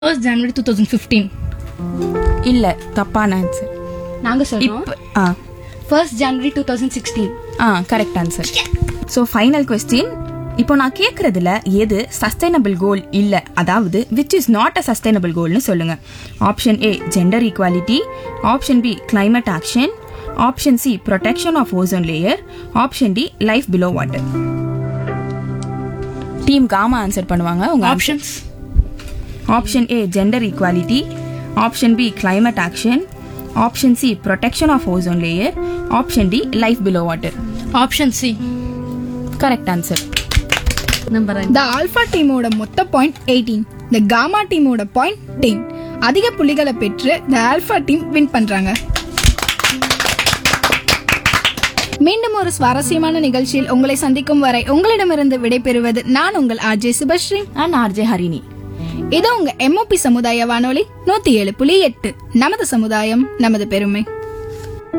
first January two thousand fifteen இல்ல தப்பான answer நாங்க சொல்றோம் இப்போ ah first January two thousand sixteen ah correct answer so final question இப்போ நான் கேட்கறதுல எது சஸ்டைனபிள் கோல் இல்ல அதாவது which is not a sustainable கோல்னு சொல்லுங்க option A gender equality option B climate action option C protection of ozone layer option D life below water team gamma answer பண்ணுவாங்க உங்க options option A gender equality option B climate action option C protection of ozone layer option D life below water option C correct answer number the alpha டீமோட மொத்த point eighteen the gamma டீமோட point ten அதிக புள்ளிகளை பெற்று த alpha team win பண்றாங்க மீண்டும் ஒரு சுவாரஸ்யமான நிகழ்ச்சியில் உங்களை சந்திக்கும் வரை உங்களிடமிருந்து விடைபெறுவது நான் உங்கள் ஆர்ஜே சுபஸ்ரீ நான் ஆர்ஜே ஹரிணி இது உங்க எம்ஓபி சமுதாய வானொலி நூத்தி ஏழு புள்ளி எட்டு நமது சமுதாயம் நமது பெருமை